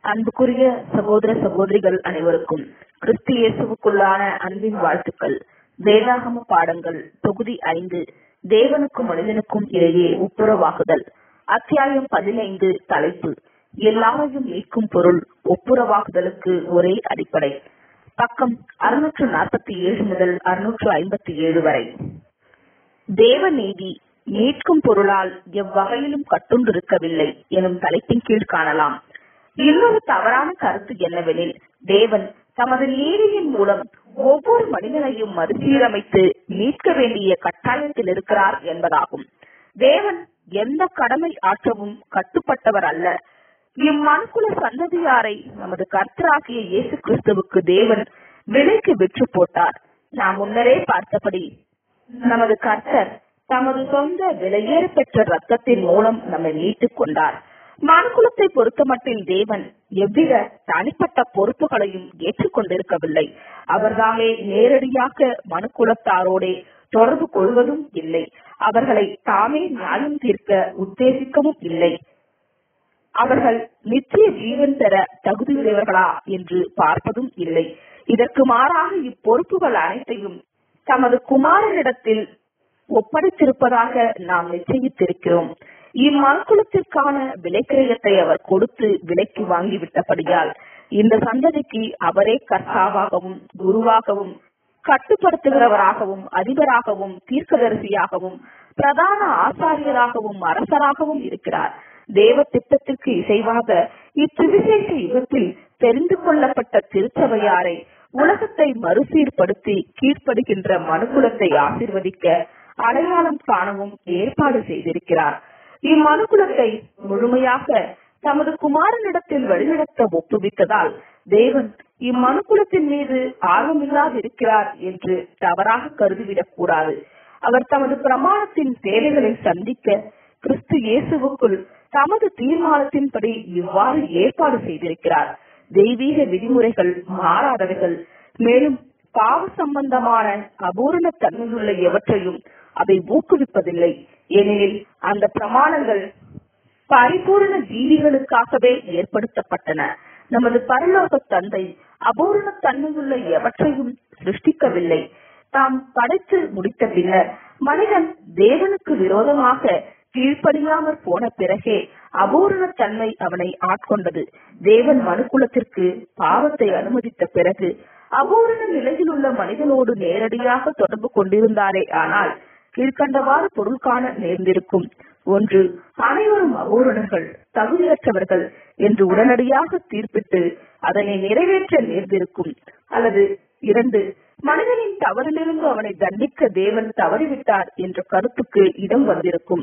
அன்புக்குரிய சகோதர சகோதரிகள் அனைவருக்கும் கிறிஸ்து இயேசுவுக்குள்ளான அன்பின் வாழ்த்துக்கள் வேதாகம பாடங்கள் தொகுதி ஐந்து தேவனுக்கும் மனிதனுக்கும் இடையே ஒப்புரவாகுதல் அத்தியாயம் பதினைந்து தலைப்பு எல்லாரையும் மீட்கும் பொருள் ஒப்புரவாகுதலுக்கு ஒரே அடிப்படை பக்கம் அறுநூற்று நாற்பத்தி ஏழு முதல் அறுநூற்று ஐம்பத்தி ஏழு வரை தேவ நீதி மீட்கும் பொருளால் எவ்வகையிலும் கட்டுண்டிருக்கவில்லை எனும் தலைப்பின் கீழ் காணலாம் இன்னொரு தவறான கருத்து என்னவெனில் தேவன் தமது நீதியின் மூலம் ஒவ்வொரு மனிதனையும் மறுசீரமைத்து மீட்க வேண்டிய கட்டாயத்தில் இருக்கிறார் என்பதாகும் தேவன் எந்த கடமை ஆற்றவும் கட்டுப்பட்டவர் அல்ல இம்மனுக்குல சந்ததியாரை நமது கர்த்தராகிய இயேசு கிறிஸ்துவுக்கு தேவன் விலைக்கு விற்று போட்டார் நாம் முன்னரே பார்த்தபடி நமது கர்த்தர் தமது சொந்த விலையேற பெற்ற ரத்தத்தின் மூலம் நம்மை மீட்டுக் கொண்டார் மனுக்குலத்தை பொறுத்தமட்டில் தேவன் எவ்வித தனிப்பட்ட பொறுப்புகளையும் ஏற்றுக்கொண்டிருக்கவில்லை அவர்தாமே நேரடியாக மனுக்குலத்தாரோடே தொடர்பு கொள்வதும் இல்லை அவர்களை தாமே நியாயம் தீர்க்க உத்தேசிக்கவும் இல்லை அவர்கள் நித்திய ஜீவன் பெற தகுதியுடையவர்களா என்று பார்ப்பதும் இல்லை இதற்கு மாறாக இப்பொறுப்புகள் அனைத்தையும் தமது குமாரனிடத்தில் ஒப்படைத்திருப்பதாக நாம் நிச்சயித்திருக்கிறோம் இம்மனுக்குலத்திற்கான விலைக்கிரயத்தை அவர் கொடுத்து விலைக்கு வாங்கிவிட்டபடியால் இந்த சந்ததிக்கு அவரே கர்த்தாவாகவும் குருவாகவும் கட்டுப்படுத்துகிறவராகவும் அதிபராகவும் தீர்க்கதரிசியாகவும் பிரதான ஆசாரியராகவும் அரசராகவும் இருக்கிறார் தேவ திட்டத்திற்கு இசைவாக இச்சுவிசேஷ யுகத்தில் தெரிந்து கொள்ளப்பட்ட திருச்சபையாரை உலகத்தை மறுசீர்படுத்தி கீழ்ப்படுகின்ற மனுக்குலத்தை ஆசிர்வதிக்க அடையாளம் காணவும் ஏற்பாடு செய்திருக்கிறார் இம்மனுக்குலத்தை முழுமையாக தமது குமாரனிடத்தில் வழிநடத்த ஒப்புவித்ததால் தேவன் இம்மனுக்குலத்தின் மீது ஆர்வமில்லாதிருக்கிறார் என்று தவறாக கருதிவிடக் கூடாது அவர் தமது பிரமாணத்தின் தேவைகளை சந்திக்க கிறிஸ்து இயேசுவுக்குள் தமது தீர்மானத்தின்படி இவ்வாறு ஏற்பாடு செய்திருக்கிறார் தெய்வீக விதிமுறைகள் மாறாதவைகள் மேலும் பாவ சம்பந்தமான அபூரண தன்மையுள்ள எவற்றையும் அவை ஊக்குவிப்பதில்லை ஏனெனில் அந்த பிரமாணங்கள் பரிபூர்ண ஜீவிகளுக்காகவே ஏற்படுத்தப்பட்டன நமது பரலோக தந்தை அபூர்ண தன்மையுள்ள எவற்றையும் சிருஷ்டிக்கவில்லை தாம் படைத்து முடித்த பின்னர் மனிதன் தேவனுக்கு விரோதமாக கீழ்ப்படியாமற் போன பிறகே அபூர்ண தன்மை அவனை ஆட்கொண்டது தேவன் மனுக்குலத்திற்கு பாவத்தை அனுமதித்த பிறகு அபூரண நிலையில் உள்ள மனிதனோடு நேரடியாக தொடர்பு கொண்டிருந்தாரே ஆனால் கீழ்கண்டவாறு பொருள் காண நேர்ந்திருக்கும் ஒன்று அனைவரும் அபூரணர்கள் தகுதியற்றவர்கள் என்று உடனடியாக தீர்ப்பிட்டு அதனை நிறைவேற்ற நேர்ந்திருக்கும் அல்லது இரண்டு மனிதனின் தவறிலிருந்து அவனை தண்டிக்க தேவன் தவறிவிட்டார் என்ற கருத்துக்கு இடம் வந்திருக்கும்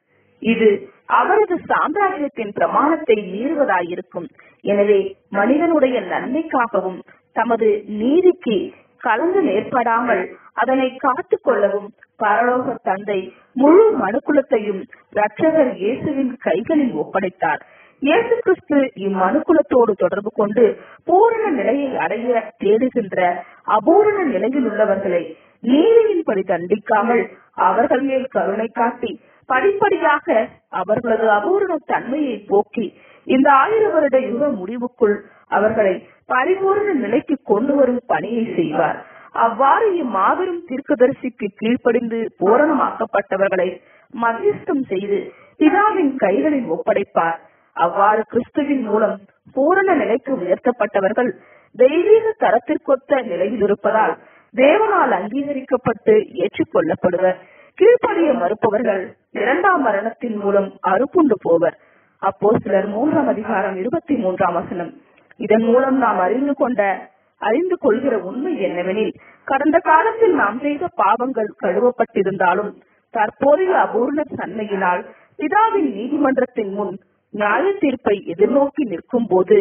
இது அவரது சாம்ராஜ்யத்தின் பிரமாணத்தை மீறுவதாயிருக்கும் எனவே மனிதனுடைய நன்மைக்காகவும் தமது நீதிக்கு கலந்து ஏற்படாமல் அதனை காத்துக் கொள்ளவும் பரலோக தந்தை முழு மனுக்குலத்தையும் ரட்சகர் இயேசுவின் கைகளில் ஒப்படைத்தார் இயேசு கிறிஸ்து இம்மனுக்குலத்தோடு தொடர்பு கொண்டு பூரண நிலையை அடைய தேடுகின்ற அபூரண நிலையில் உள்ளவர்களை நீதியின்படி தண்டிக்காமல் அவர்கள் மேல் கருணை காட்டி படிப்படியாக அவர்களது அபூரண தன்மையை போக்கி இந்த ஆயிரம் வருட யுக முடிவுக்குள் அவர்களை பரிபூர்ண நிலைக்கு கொண்டு வரும் பணியை செய்வார் அவ்வாறு இம்மாபெரும் தீர்க்கதரிசிக்கு கீழ்ப்படிந்து பூரணமாக்கப்பட்டவர்களை மத்தியஸ்தம் செய்து பிதாவின் கைகளில் ஒப்படைப்பார் அவ்வாறு கிறிஸ்துவின் மூலம் பூரண நிலைக்கு உயர்த்தப்பட்டவர்கள் தெய்வீக தரத்திற்கொத்த நிலையில் இருப்பதால் தேவனால் அங்கீகரிக்கப்பட்டு ஏற்றுக்கொள்ளப்படுவர் கீழ்ப்படிய மறுப்பவர்கள் இரண்டாம் மரணத்தின் மூலம் அறுப்புண்டு போவர் அப்போ சிலர் மூன்றாம் அதிகாரம் இருபத்தி மூன்றாம் வசனம் இதன் மூலம் நாம் அறிந்து கொண்ட அறிந்து கொள்கிற உண்மை என்னவெனில் கடந்த காலத்தில் நாம் செய்த பாவங்கள் கழுவப்பட்டிருந்தாலும் தற்போதைய அபூர்ண தன்மையினால் பிதாவின் நீதிமன்றத்தின் முன் நியாய தீர்ப்பை எதிர்நோக்கி நிற்கும் போது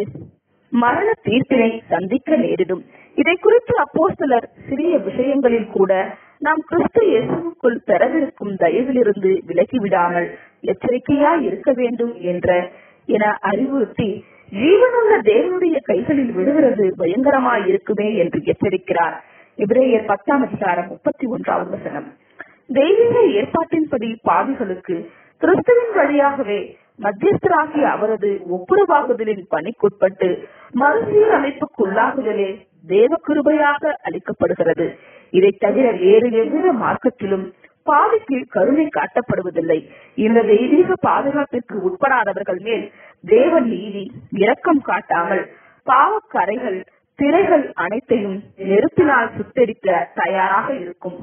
மரண தீர்ப்பினை சந்திக்க நேரிடும் இதை குறித்து அப்போ சிலர் சிறிய விஷயங்களில் கூட நாம் கிறிஸ்து இயேசுக்குள் பெறவிருக்கும் தயவிலிருந்து விலகிவிடாமல் எச்சரிக்கையாய் இருக்க வேண்டும் என்ற என அறிவுறுத்தி ஜீவனுள்ள தேவனுடைய கைகளில் விழுகிறது பயங்கரமாய் இருக்குமே என்று எச்சரிக்கிறார் இப்ரேயர் பத்தாம் அதிகாரம் முப்பத்தி ஒன்றாவது வசனம் தெய்வீக ஏற்பாட்டின்படி பாவிகளுக்கு கிறிஸ்துவின் வழியாகவே மத்தியஸ்தராகிய அவரது ஒப்புரவாகுதலின் பணிக்குட்பட்டு மறுசீரமைப்புக்குள்ளாகுதலே தேவ கிருபையாக அளிக்கப்படுகிறது இதை தவிர வேறு எவ்வித மார்க்கத்திலும் பாதிக்கு கருணை காட்டப்படுவதில்லை இந்த தெய்வீக பாதுகாப்பிற்கு உட்படாதவர்கள் மேல் தேவ நீதி இரக்கம் காட்டாமல் பாவக்கரைகள் திரைகள் அனைத்தையும் நெருப்பினால் சுட்டெரிக்க தயாராக இருக்கும்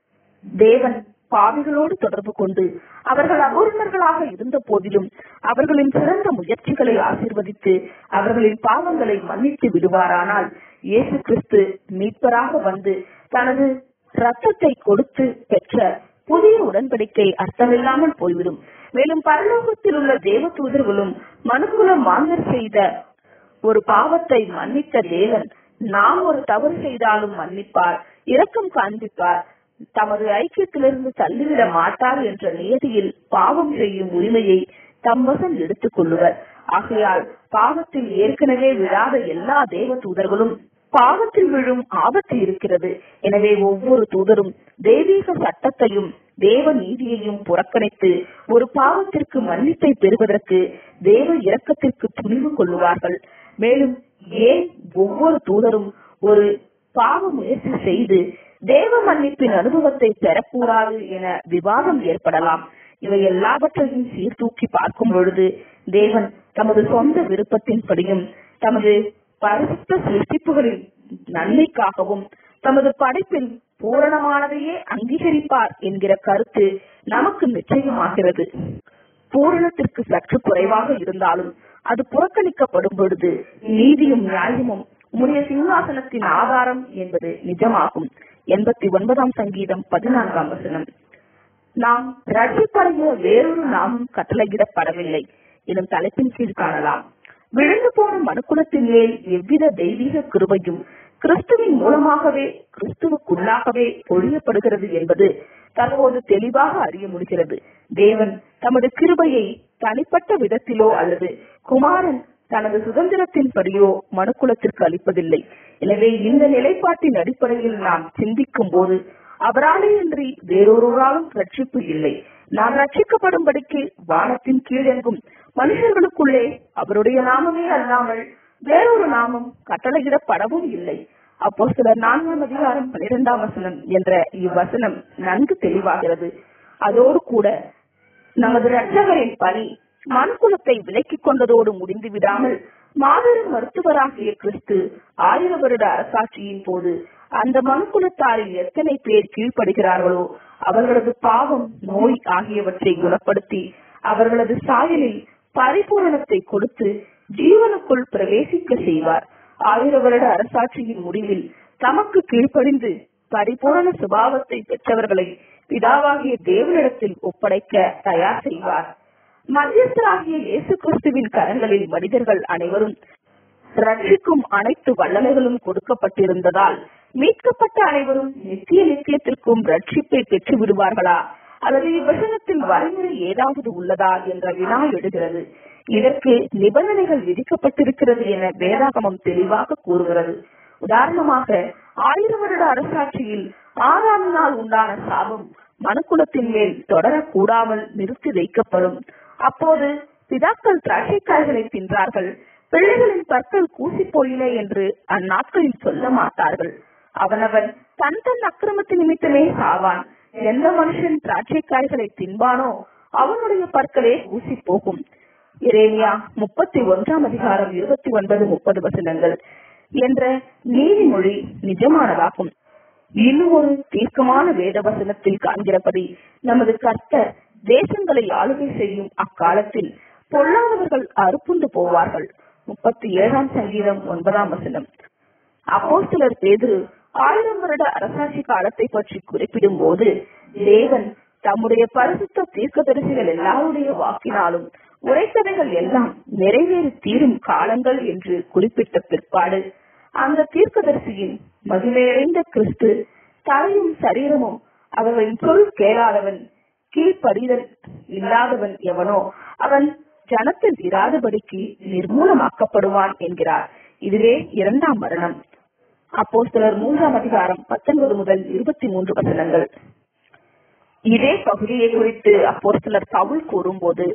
தேவன் பாவிகளோடு தொடர்பு கொண்டு அவர்கள் அபூர்ணர்களாக இருந்த போதிலும் அவர்களின் சிறந்த முயற்சிகளை ஆசீர்வதித்து அவர்களின் பாவங்களை மன்னித்து விடுவாரானால் இயேசு கிறிஸ்து மீட்பராக வந்து தனது ரத்தத்தை கொடுத்து பெற்ற புதிய உடன்படிக்கை அர்த்தமில்லாமல் போய்விடும் மேலும் பரலோகத்தில் உள்ள தேவ தூதர்களும் மனுக்குல மாந்தர் செய்த ஒரு பாவத்தை மன்னித்த தேவன் நாம் ஒரு தவறு செய்தாலும் மன்னிப்பார் இரக்கம் காண்பிப்பார் தமது ஐக்கியத்திலிருந்து தள்ளிவிட மாட்டார் என்ற நியதியில் பாவம் செய்யும் உரிமையை தம்வசம் எடுத்துக் கொள்ளுவர் ஆகையால் பாவத்தில் ஏற்கனவே விழாத எல்லா தேவ தூதர்களும் பாவத்தில் விழும் ஆபத்து இருக்கிறது எனவே ஒவ்வொரு தூதரும் தெய்வீக சட்டத்தையும் தேவ நீதியையும் புறக்கணித்து ஒரு பாவத்திற்கு மன்னிப்பை பெறுவதற்கு தேவ இரக்கத்திற்கு துணிவு கொள்ளுவார்கள் மேலும் ஏன் ஒவ்வொரு தூதரும் ஒரு பாவ முயற்சி செய்து தேவ மன்னிப்பின் அனுபவத்தை பெறக்கூடாது என விவாதம் ஏற்படலாம் இவை எல்லாவற்றையும் சீர்தூக்கி பார்க்கும் பொழுது தேவன் தமது சொந்த விருப்பத்தின்படியும் தமது பரிசுத்த சிருஷ்டிப்புகளின் நன்மைக்காகவும் தமது படைப்பில் பூரணமானதையே அங்கீகரிப்பார் என்கிற கருத்து நமக்கு நிச்சயமாகிறது பூரணத்திற்கு சற்று குறைவாக இருந்தாலும் அது புறக்கணிக்கப்படும் பொழுது நீதியும் நியாயமும் உம்முடைய சிங்காசனத்தின் ஆதாரம் என்பது நிஜமாகும் எண்பத்தி ஒன்பதாம் சங்கீதம் பதினான்காம் வசனம் நாம் ரட்சிப்படைய வேறொரு நாமும் கட்டளையிடப்படவில்லை எனும் தலைப்பின் கீழ் காணலாம் விழுந்து போன மனுக்குலத்தின் மேல் எவ்வித தெய்வீக கிருபையும் கிறிஸ்துவின் மூலமாகவே கிறிஸ்துவுக்குள்ளாகவே பொழியப்படுகிறது என்பது தற்போது தெளிவாக அறிய முடிகிறது தேவன் தமது கிருபையை தனிப்பட்ட விதத்திலோ அல்லது குமாரன் தனது சுதந்திரத்தின்படியோ மனுக்குலத்திற்கு அளிப்பதில்லை எனவே இந்த நிலைப்பாட்டின் அடிப்படையில் நாம் சிந்திக்கும் போது அவராலே இன்றி வேறொருவராலும் ரட்சிப்பு இல்லை நான் ரட்சிக்கப்படும்படிக்கு வானத்தின் கீழெங்கும் மனுஷர்களுக்குள்ளே அவருடைய நாமமே அல்லாமல் வேறொரு நாமம் கட்டளையிடப்படவும் இல்லை அப்போ சிலர் நான்காம் அதிகாரம் பனிரெண்டாம் வசனம் என்ற இவ்வசனம் நன்கு தெளிவாகிறது அதோடு கூட நமது ரட்சகரின் பணி மனுக்குலத்தை விலக்கிக் கொண்டதோடு முடிந்து விடாமல் மாபெரும் மருத்துவராகிய கிறிஸ்து ஆயிரம் வருட அரசாட்சியின் போது அந்த மனுக்குலத்தாரில் எத்தனை பேர் கீழ்ப்படுகிறார்களோ அவர்களது பாவம் நோய் ஆகியவற்றை குணப்படுத்தி அவர்களது சாயலில் பரிபூரணத்தை கொடுத்து ஜீவனுக்குள் பிரவேசிக்க செய்வார் ஆயிர வருட அரசாட்சியின் முடிவில் தமக்கு கீழ்ப்படிந்து பரிபூரண சுபாவத்தை பெற்றவர்களை பிதாவாகிய தேவனிடத்தில் ஒப்படைக்க தயார் செய்வார் மத்தியஸ்தராகிய இயேசு கிறிஸ்துவின் கரங்களில் மனிதர்கள் அனைவரும் ரட்சிக்கும் அனைத்து வல்லமைகளும் கொடுக்கப்பட்டிருந்ததால் மீட்கப்பட்ட அனைவரும் நித்திய நித்தியத்திற்கும் ரட்சிப்பை பெற்று விடுவார்களா அல்லது இவ்வசனத்தில் வரைமுறை ஏதாவது உள்ளதா என்ற வினா எழுகிறது இதற்கு நிபந்தனைகள் விதிக்கப்பட்டிருக்கிறது என வேதாகமம் தெளிவாக கூறுகிறது உதாரணமாக ஆயிரம் வருட அரசாட்சியில் ஆறாம் நாள் உண்டான சாபம் மனுக்குலத்தின் மேல் தொடரக்கூடாமல் நிறுத்தி வைக்கப்படும் அப்போது பிதாக்கள் திராட்சைக்காய்களை தின்றார்கள் பிள்ளைகளின் பற்கள் கூசி போயின என்று அந்நாட்களில் சொல்ல மாட்டார்கள் அவனவன் தன் தன் அக்கிரமத்து நிமித்தமே சாவான் எந்த மனுஷன் திராட்சைக்காய்களை தின்பானோ அவனுடைய பற்களே ஊசி போகும் இரேமியா முப்பத்தி ஒன்றாம் அதிகாரம் இருபத்தி ஒன்பது முப்பது வசனங்கள் என்ற நீதிமொழி நிஜமானதாகும் இன்னும் ஒரு தீர்க்கமான வேத வசனத்தில் காண்கிறபடி நமது கர்த்தர் தேசங்களை ஆளுகை செய்யும் அக்காலத்தில் பொல்லாதவர்கள் அறுப்புண்டு போவார்கள் முப்பத்தி ஏழாம் சங்கீதம் ஒன்பதாம் வசனம் அப்போ சிலர் பேதுரு ஆயிரம் வருட அரசாட்சி காலத்தை பற்றி குறிப்பிடும் போது தேவன் தம்முடைய பரிசுத்த தீர்க்கதரிசிகள் எல்லாருடைய வாக்கினாலும் உரைக்கதைகள் எல்லாம் நிறைவேறி தீரும் காலங்கள் என்று குறிப்பிட்ட பிற்பாடு அந்த தீர்க்கதரிசியின் மகிமையடைந்த கிறிஸ்து தலையும் சரீரமும் அவர்களின் சொல் கேளாதவன் கீழ்ப்படிதல் இல்லாதவன் எவனோ அவன் ஜனத்தில் இராதபடிக்கு நிர்மூலமாக்கப்படுவான் என்கிறார் இதுவே இரண்டாம் மரணம் அப்போ சிலர் மூன்றாம் அதிகாரம் பத்தொன்பது முதல் இருபத்தி மூன்று வசனங்கள் இதே பகுதியை குறித்து அப்போ சிலர் பவுல் கூறும்போது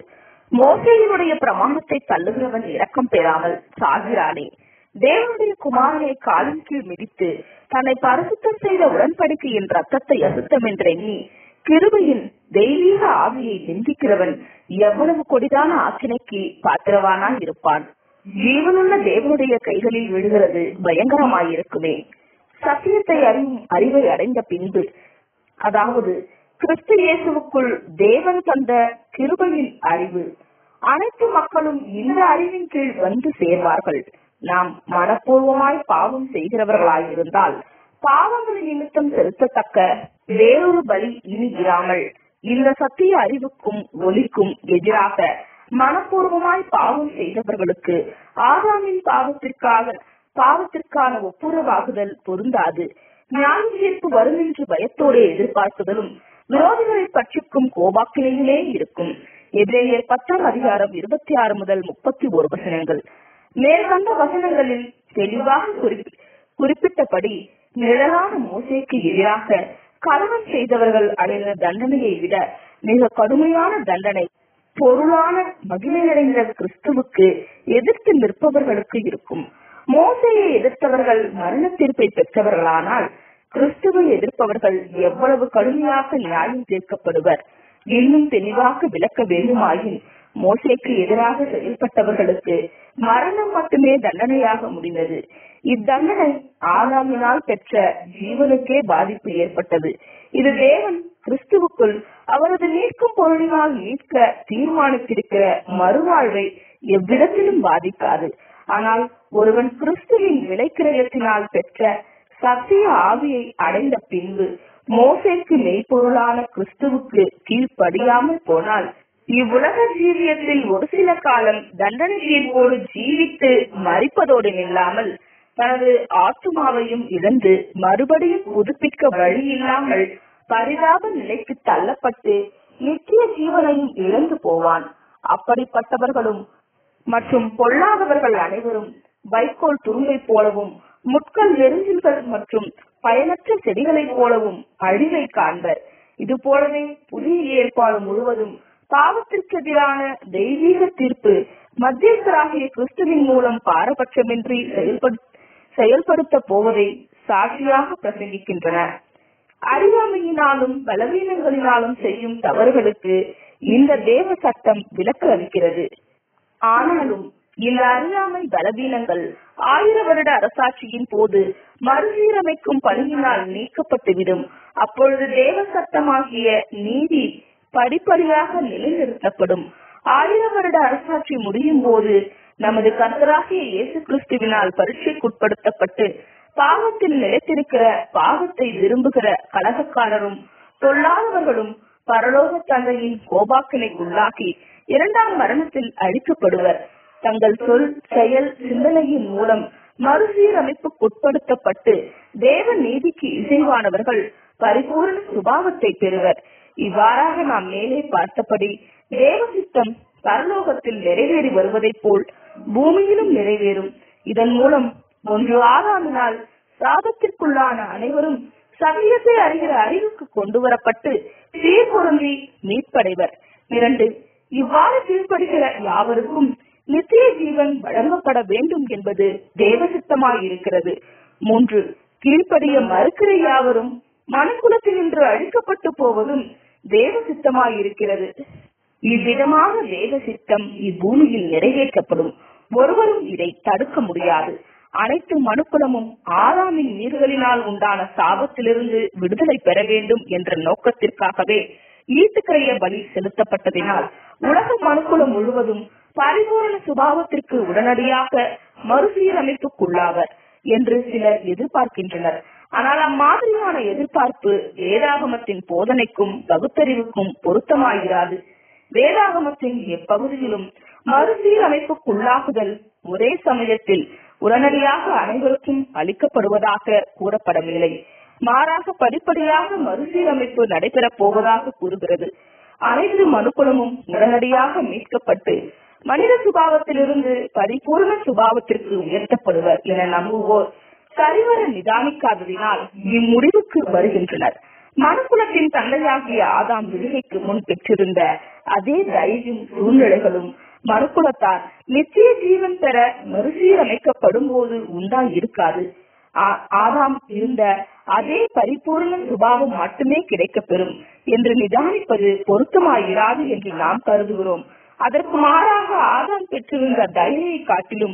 மோசையினுடைய பிரமாணத்தை தள்ளுகிறவன் இரக்கம் பெறாமல் சாகிறானே தேவனுடைய குமாரனை காலின் கீழ் மிதித்து தன்னை பரிசுத்தம் செய்த உடன்படிக்கையின் ரத்தத்தை அசுத்தம் என்றெண்ணி கிருபையின் தெய்வீக ஆவியை நிந்திக்கிறவன் எவ்வளவு கொடிதான ஆக்கினைக்கு பாத்திரவானாய் இருப்பான் ஜீவனுள்ள தேவனுடைய கைகளில் விழுகிறது பயங்கரமாயிருக்குமே சத்தியத்தை அறிவும் அறிவை அடைந்த பின்பு அதாவது கிறிஸ்து இயேசுவுக்குள் தேவன் தந்த கிருபையின் அறிவு அனைத்து மக்களும் இந்த அறிவின் கீழ் வந்து சேர்வார்கள் நாம் மனப்பூர்வமாய் பாவம் செய்கிறவர்களாயிருந்தால் பாவங்கள் நிமித்தம் செலுத்தத்தக்க வேறொரு பலி இனி இராமல் இந்த சத்திய அறிவுக்கும் ஒலிக்கும் எதிராக மனப்பூர்வமாய் பாவம் செய்தவர்களுக்கு ஆதாமின் பாவத்திற்காக பாவத்திற்கான ஒப்புரவாகுதல் பொருந்தாது நியாய தீர்ப்பு வரும் என்று பயத்தோடு எதிர்பார்க்குதலும் விரோதிகளை பட்சிக்கும் கோபாக்கினையிலே இருக்கும் எதிரேயர் பத்தாம் அதிகாரம் இருபத்தி ஆறு முதல் முப்பத்தி ஒரு வசனங்கள் மேற்கண்ட வசனங்களில் தெளிவாக குறிப்பி- குறிப்பிட்டபடி நிழலான மோசைக்கு எதிராக கலவம் செய்தவர்கள் அடைந்த தண்டனையை விட மிக கடுமையான தண்டனை பொருளான மகிமையடைந்த கிறிஸ்துவுக்கு எதிர்த்து நிற்பவர்களுக்கு இருக்கும் மோசையை எதிர்த்தவர்கள் மரண தீர்ப்பை பெற்றவர்களானால் கிறிஸ்துவை எதிர்ப்பவர்கள் எவ்வளவு கடுமையாக நியாயம் தீர்க்கப்படுவர் இன்னும் தெளிவாக விளக்க வேண்டுமாயின் மோசைக்கு எதிராக செயல்பட்டவர்களுக்கு மரணம் மட்டுமே தண்டனையாக முடிந்தது இத்தண்டனை ஆதாமினால் பெற்ற ஜீவனுக்கே பாதிப்பு ஏற்பட்டது இது தேவன் கிறிஸ்துவுக்குள் அவரது மீட்கும் பொருளினால் மீட்க தீர்மானித்திருக்கிற மறுவாழ்வை எவ்விடத்திலும் பாதிக்காது ஆனால் ஒருவன் கிறிஸ்துவின் விலைக்கிரயத்தினால் பெற்ற சத்திய ஆவியை அடைந்த பின்பு மோசேக்கு மெய்ப்பொருளான கிறிஸ்துவுக்கு கீழ்ப்படியாமல் போனால் இவ்வுலக ஜீவியத்தில் ஒரு சில காலம் தண்டனை தீர்ப்போடு ஜீவித்து மறிப்பதோடு நில்லாமல் தனது ஆத்துமாவையும் இழந்து மறுபடியும் புதுப்பிக்க வழி இல்லாமல் பரிதாப நிலைக்கு தள்ளப்பட்டு நித்திய ஜீவனையும் இழந்து போவான் அப்படிப்பட்டவர்களும் மற்றும் பொல்லாதவர்கள் அனைவரும் வைக்கோல் துரும்பை போலவும் முட்கள் நெருஞ்சில்கள் மற்றும் பயனற்ற செடிகளைப் போலவும் அழிவை காண்பர் இது போலவே புதிய ஏற்பாடு முழுவதும் பாவத்திற்கு எதிரான தெய்வீக தீர்ப்பு மத்தியஸ்தராகிய கிறிஸ்துவின் மூலம் பாரபட்சமின்றி செயல்படு செயல்படுத்த போவதை சாட்சியாக பிரசங்கிக்கின்றன அறியாமையினாலும் பலவீனங்களினாலும் செய்யும் தவறுகளுக்கு இந்த தேவ சட்டம் விலக்கு அளிக்கிறது ஆனாலும் இந்த அறியாமை பலவீனங்கள் ஆயிர வருட அரசாட்சியின் போது மறுசீரமைக்கும் பணியினால் நீக்கப்பட்டுவிடும் அப்பொழுது தேவ சட்டமாகிய நீதி படிப்படியாக நிலைநிறுத்தப்படும் ஆயிர வருட அரசாட்சி முடியும் போது நமது கர்த்தராகிய இயேசு கிறிஸ்துவினால் பரீட்சைக்குட்படுத்தப்பட்டு பாவத்தில் நிலைத்திருக்கிற பாவத்தை விரும்புகிற கலகக்காரரும் பொல்லாதவர்களும் பரலோக தந்தையின் கோபாக்கினைக்குள்ளாகி இரண்டாம் மரணத்தில் அழிக்கப்படுவர் தங்கள் சொல் செயல் சிந்தனையின் மூலம் மறுசீரமைப்புக்குட்படுத்தப்பட்டு தேவ நீதிக்கு இசைவானவர்கள் பரிபூர்ண சுபாவத்தை பெறுவர் இவ்வாறாக நாம் மேலே பார்த்தபடி தேவ சித்தம் பரலோகத்தில் நிறைவேறி வருவதைப் போல் பூமியிலும் நிறைவேறும் இதன் மூலம் ஒன்று ஆறாமினால் சாதத்திற்குள்ளான அனைவரும் சத்தியத்தை அறிகிற அறிவுக்கு கொண்டு வரப்பட்டு சீர்பொருந்தி மீட்படைவர் இரண்டு இவ்வாறு கீழ்ப்படுகிற யாவருக்கும் நித்திய ஜீவன் வழங்கப்பட வேண்டும் என்பது தேவசித்தமாயிருக்கிறது மூன்று கீழ்ப்படிய மறுக்கிற யாவரும் மனுக்குலத்தினின்று அழிக்கப்பட்டு போவதும் தேவ சித்தமாயிருக்கிறது இவ்விதமாக தேவ சித்தம் இப்பூமியில் நிறைவேற்றப்படும் ஒருவரும் இதை தடுக்க முடியாது அனைத்து மனுக்குலமும் ஆறாமின் மீறுகளினால் உண்டான சாபத்திலிருந்து விடுதலை பெற வேண்டும் என்ற நோக்கத்திற்காகவே ஈட்டுக்கிரைய பலி செலுத்தப்பட்டதினால் உலக மனுக்குலம் முழுவதும் பரிபூரண சுபாவத்திற்கு உடனடியாக மறுசீரமைப்புக்குள்ளாவர் என்று சிலர் எதிர்பார்க்கின்றனர் ஆனால் அம்மாதிரியான எதிர்பார்ப்பு வேதாகமத்தின் போதனைக்கும் பகுத்தறிவுக்கும் பொருத்தமாகிறாது வேதாகமத்தின் எப்பகுதியிலும் மறுசீரமைப்புக்குள்ளாகுதல் ஒரே சமயத்தில் உடனடியாக அனைவருக்கும் அளிக்கப்படுவதாக கூறப்படவில்லை மாறாக படிப்படியாக மறுசீரமைப்பு நடைபெறப் போவதாக கூறுகிறது அனைத்து மனுக்குலமும் உடனடியாக மீட்கப்பட்டு மனித சுபாவத்திலிருந்து பரிபூர்ண சுபாவத்திற்கு உயர்த்தப்படுவர் என நம்புவோர் சரிவர நிதானிக்காததினால் இம்முடிவுக்கு வருகின்றனர் மனுக்குலத்தின் தந்தையாகிய ஆதாம் விடுகைக்கு முன் பெற்றிருந்த அதே தைரியம் சூழ்நிலைகளும் மறுக்குலத்தார் நிச்சய ஜீவன் பெற மறுசீரமைக்கப்படும் போது உண்டாய் இருக்காது ஆ- ஆதாம் இருந்த அதே பரிபூர்ண சுபாவம் மட்டுமே கிடைக்கப்பெறும் என்று நிதானிப்பது பொருத்தமாயிராது என்று நாம் கருதுகிறோம் அதற்கு மாறாக ஆதாம் பெற்றிருந்த தயையை காட்டிலும்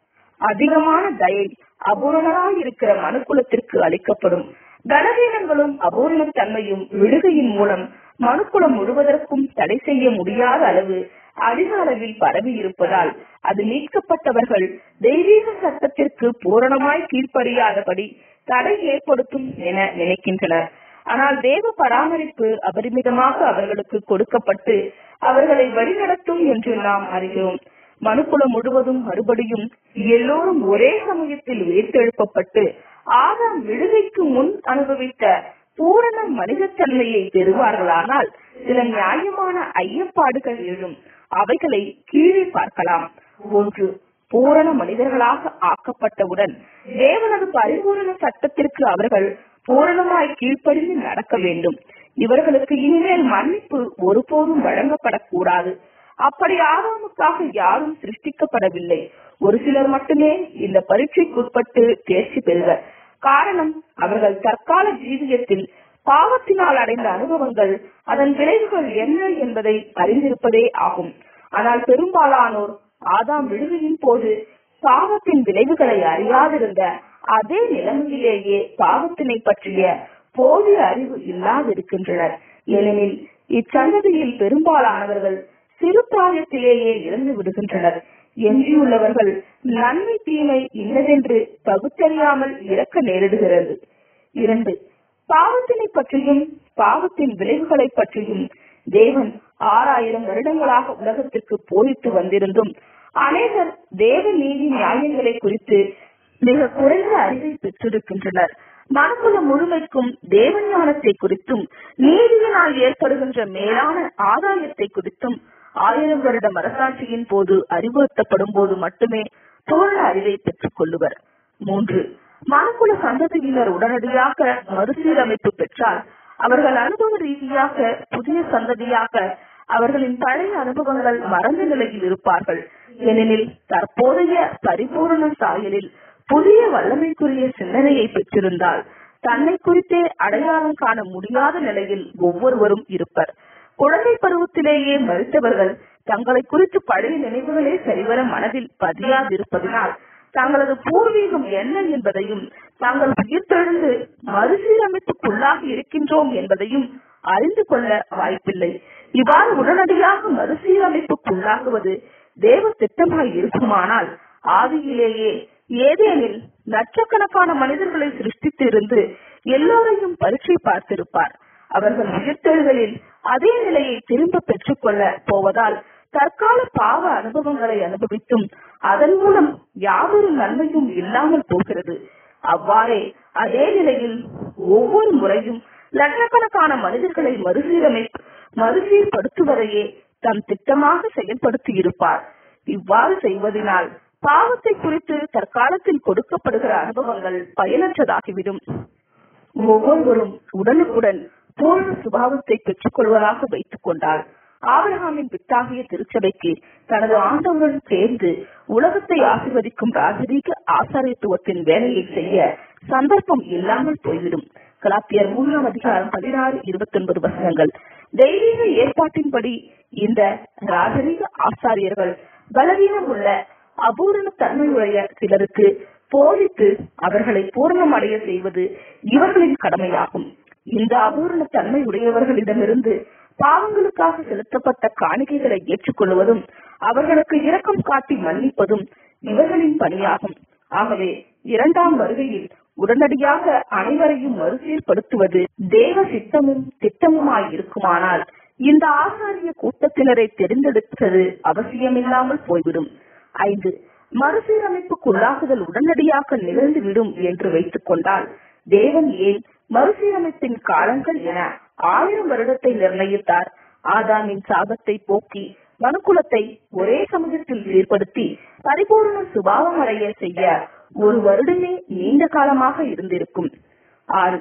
அதிகமான தயை அபூரணராய் இருக்கிற மனுக்குலத்திற்கு அளிக்கப்படும் பலவீனங்களும் அபூரணத்தன்மையும் விடுகையின் மூலம் மனுக்குலம் முழுவதற்கும் தடை செய்ய முடியாத அளவு அதிக அளவில் பரவி இருப்பதால் அது மீட்கப்பட்டவர்கள் தெய்வீக சட்டத்திற்கு பூரணமாய் கீழ்ப்படியாதபடி தடை ஏற்படுத்தும் என நினைக்கின்றனர் ஆனால் தேவ பராமரிப்பு அபரிமிதமாக அவர்களுக்கு கொடுக்கப்பட்டு அவர்களை வழிநடத்தும் என்று நாம் அறிகிறோம் மனுக்குலம் முழுவதும் மறுபடியும் எல்லோரும் ஒரே சமயத்தில் உயிர்த்தெழுப்பப்பட்டு ஆதாம் விடுகைக்கு முன் அனுபவித்த பூரண மனிதத்தன்மையை பெறுவார்களானால் சில நியாயமான ஐயப்பாடுகள் எழும் அவைகளை கீழே பார்க்கலாம் ஒன்று பூரண மனிதர்களாக ஆக்கப்பட்டவுடன் தேவனது பரிபூரண சட்டத்திற்கு அவர்கள் பூரணமாய் கீழ்ப்படிந்து நடக்க வேண்டும் இவர்களுக்கு இனிமேல் மன்னிப்பு ஒருபோதும் வழங்கப்படக்கூடாது அப்படி ஆதாமுக்காக யாரும் சிருஷ்டிக்கப்படவில்லை ஒரு சிலர் மட்டுமே இந்த பரீட்சைக்குட்பட்டு தேர்ச்சி பெறுவர் காரணம் அவர்கள் தற்கால ஜீவியத்தில் பாவத்தினால் அடைந்த அனுபவங்கள் அதன் விளைவுகள் என்ன என்பதை அறிந்திருப்பதே ஆகும் ஆனால் பெரும்பாலானோர் ஆதாம் விடுதியின் போது பாவத்தின் விளைவுகளை அறியாதிருந்த அதே நிலைமையிலேயே பாவத்தினை பற்றிய போதிய அறிவு இல்லாதிருக்கின்றனர் ஏனெனில் இச்சந்ததியில் பெரும்பாலானவர்கள் சிறு பிராயத்திலேயே இறந்து விடுகின்றனர் எஞ்சியுள்ளவர்கள் நன்மை தீமை இன்னதென்று பகுத்தறியாமல் இறக்க நேரிடுகிறது இரண்டு பாவத்தினை பற்றியும் பாவத்தின் விளைவுகளை பற்றியும் தேவன் ஆறாயிரம் வருடங்களாக உலகத்திற்கு போதித்து வந்திருந்தும் அநேகர் தேவ நீதி நியாயங்களை குறித்து மிக குறைந்த அறிவை பெற்றிருக்கின்றனர் மனக்குலம் முழுமைக்கும் தேவ ஞானத்தை குறித்தும் நீதியினால் ஏற்படுகின்ற மேலான ஆதாயத்தை குறித்தும் ஆயிரம் வருட மரசாட்சியின் போது அறிவுறுத்தப்படும் போது மட்டுமே பூர்ண அறிவை பெற்றுக் கொள்ளுவர் மூன்று மனக்குல சந்ததியினர் உடனடியாக மறுசீரமைப்பு பெற்றால் அவர்கள் அனுபவ ரீதியாக புதிய சந்ததியாக அவர்களின் பழைய அனுபவங்கள் மறந்த நிலையில் இருப்பார்கள் ஏனெனில் தற்போதைய பரிபூரண சாயலில் புதிய வல்லமைக்குரிய சிந்தனையை பெற்றிருந்தால் தன்னை குறித்தே அடையாளம் காண முடியாத நிலையில் ஒவ்வொருவரும் இருப்பர் குழந்தை பருவத்திலேயே மறுத்தவர்கள் தங்களை குறித்து பழைய நினைவுகளே சரிவர மனதில் பதியாதிருப்பதனால் தங்களது பூர்வீகம் என்ன என்பதையும் தாங்கள் உயிர்த்தெழுந்து மறுசீரமைப்புக்குள்ளாகி இருக்கின்றோம் என்பதையும் அறிந்து கொள்ள வாய்ப்பில்லை இவ்வாறு உடனடியாக மறுசீரமைப்புக்குள்ளாகுவது தேவ திட்டமாய் இருக்குமானால் ஆதியிலேயே ஏதேனில் லட்சக்கணக்கான மனிதர்களை சிருஷ்டித்து இருந்து எல்லோரையும் பரீட்சை பார்த்திருப்பார் அவர்கள் உயிர்த்தெழுதலில் அதே நிலையை திரும்ப பெற்றுக்கொள்ள போவதால் தற்கால பாவ அனுபவங்களை அனுபவித்தும் அதன் மூலம் யாதொரு நன்மையும் இல்லாமல் போகிறது அவ்வாறே அதே நிலையில் ஒவ்வொரு முறையும் லட்சக்கணக்கான மனிதர்களை மறுசீரமை மறுசீர்படுத்துவதையே தம் திட்டமாக செயல்படுத்தி இருப்பார் இவ்வாறு செய்வதனால் பாவத்தை குறித்து தற்காலத்தில் கொடுக்கப்படுகிற அனுபவங்கள் பயனற்றதாகிவிடும் ஒவ்வொருவரும் உடனுக்குடன் பூர்ண சுபாவத்தை பெற்றுக் கொள்வதாக வைத்துக் கொண்டால் ஆபிரகாமின் வித்தாகிய திருச்சபைக்கு தனது ஆண்டவருடன் சேர்ந்து உலகத்தை ஆசிர்வதிக்கும் ராஜரீக ஆசாரியத்துவத்தின் வேலையை செய்ய சந்தர்ப்பம் இல்லாமல் போய்விடும் கலாத்தியர் மூன்றாம் அதிகாரம் பதினாறு இருபத்தி ஒன்பது வசனங்கள் தெய்வீக ஏற்பாட்டின்படி இந்த ராஜரீக ஆசாரியர்கள் பலவீனம் உள்ள அபூரண தன்மையுடைய சிலருக்கு போதித்து அவர்களை பூரணமடைய செய்வது இவர்களின் கடமையாகும் இந்த அபூரண தன்மை உடையவர்களிடமிருந்து பாவங்களுக்காக செலுத்தப்பட்ட காணிக்கைகளை ஏற்றுக்கொள்வதும் அவர்களுக்கு இரக்கம் காட்டி மன்னிப்பதும் இவர்களின் பணியாகும் ஆகவே இரண்டாம் வருகையில் உடனடியாக அனைவரையும் மறுசீர்படுத்துவது தேவ சித்தமும் திட்டமுமாய் இருக்குமானால் இந்த ஆசாரிய கூட்டத்தினரை தெரிந்தெடுத்தது அவசியமில்லாமல் போய்விடும் ஐந்து மறுசீரமைப்புக்குள்ளாகுதல் உடனடியாக நிகழ்ந்துவிடும் என்று வைத்துக் கொண்டால் தேவன் ஏன் மறுசீரமைப்பின் காலங்கள் என ஆயிரம் வருடத்தை நிர்ணயித்தார் ஆதாமின் சாபத்தை போக்கி மனுக்குலத்தை ஒரே சமூகத்தில் சீர்படுத்தி பரிபூர்ண சுபாவம் அடைய செய்ய ஒரு வருடமே நீண்ட காலமாக இருந்திருக்கும் ஆறு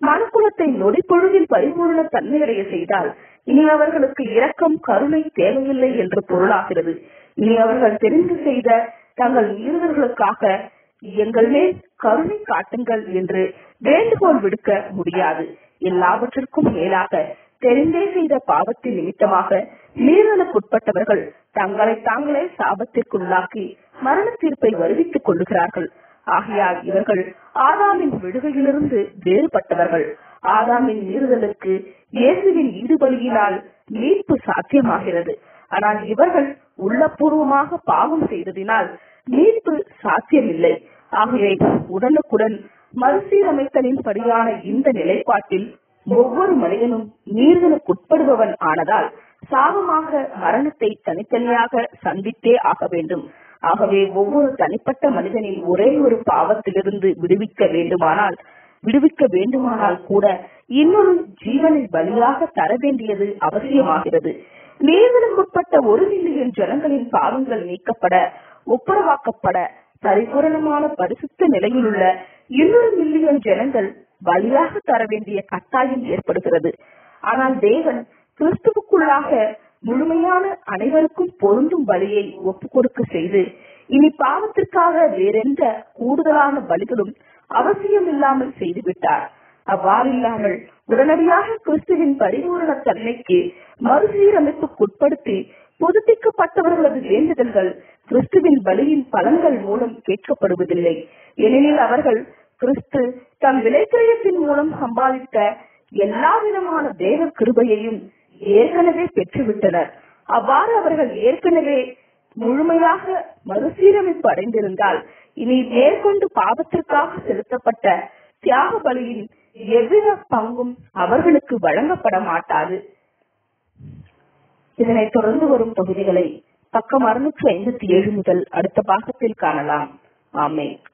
மனுக்குலத்தை நொடிப்பொழுதில் பரிபூர்ண தன்மையடைய செய்தால் இனி அவர்களுக்கு இரக்கம் கருணை தேவையில்லை என்று பொருளாகிறது இனி அவர்கள் தெரிந்து செய்த தங்கள் மீறுதல்களுக்காக எங்கள் மேல் கருணை காட்டுங்கள் என்று வேண்டுகோள் விடுக்க முடியாது எல்லாவற்றிற்கும் மேலாக தெரிந்தே செய்த பாவத்தின் நிமித்தமாக மீறலுக்குட்பட்டவர்கள் தங்களை தாங்களே சாபத்திற்குள்ளாக்கி மரண தீர்ப்பை வருவித்துக் கொள்ளுகிறார்கள் ஆகையால் இவர்கள் ஆதாமின் விடுகையிலிருந்து வேறுபட்டவர்கள் ஆதாமின் மீறுதலுக்கு இயேசுவின் ஈடுபலியினால் மீட்பு சாத்தியமாகிறது ஆனால் இவர்கள் உள்ளபூர்வமாக பாவம் செய்ததினால் மீட்பு சாத்தியமில்லை ஆகவே உடனுக்குடன் மறுசீரமைத்தலின் படியான இந்த நிலைப்பாட்டில் ஒவ்வொரு மனிதனும் மீறுதலுக்குட்படுபவன் ஆனதால் சாபமாக மரணத்தை தனித்தனியாக சந்தித்தே ஆக வேண்டும் ஆகவே ஒவ்வொரு தனிப்பட்ட மனிதனின் ஒரே ஒரு பாவத்திலிருந்து விடுவிக்க வேண்டுமானால் விடுவிக்க வேண்டுமானால் கூட இன்னொரு ஜீவனை பலியாக தர வேண்டியது அவசியமாகிறது மீறுதலுக்குட்பட்ட ஒரு மில்லியன் ஜனங்களின் பாவங்கள் நீக்கப்பட ஒப்புரவாக்கப்பட பரிபூரணமான பரிசுத்த நிலையில் உள்ள இன்னொரு மில்லியன் ஜனங்கள் பலியாக தர வேண்டிய கட்டாயம் ஏற்படுகிறது ஆனால் தேவன் கிறிஸ்துவுக்குள்ளாக முழுமையான அனைவருக்கும் பொருந்தும் பலியை ஒப்புக் கொடுக்க செய்து இனி பாவத்திற்காக வேறெந்த கூடுதலான பலிகளும் அவசியம் இல்லாமல் செய்துவிட்டார் அவ்வாறில்லாமல் உடனடியாக கிறிஸ்துவின் பரிபூரண தன்மைக்கு மறுசீரமைப்புக்குட்படுத்தி புதுப்பிக்கப்பட்டவர்களது வேண்டுதல்கள் கிறிஸ்துவின் பலியின் பலன்கள் மூலம் கேட்கப்படுவதில்லை ஏனெனில் அவர்கள் கிறிஸ்து தம் விலைக்கிரயத்தின் மூலம் சம்பாதித்த எல்லா விதமான தேவ கிருபையையும் ஏற்கனவே பெற்றுவிட்டனர் அவ்வாறு அவர்கள் ஏற்கனவே முழுமையாக மறுசீரமைப்பு அடைந்திருந்தால் இனி மேற்கொண்டு பாவத்திற்காக செலுத்தப்பட்ட தியாக பலியின் எவ்வித பங்கும் அவர்களுக்கு வழங்கப்பட மாட்டாது இதனைத் தொடர்ந்து வரும் தொகுதிகளை பக்கம் அறுநூற்று ஐம்பத்தி ஏழு முதல் அடுத்த பாகத்தில் காணலாம் ஆமே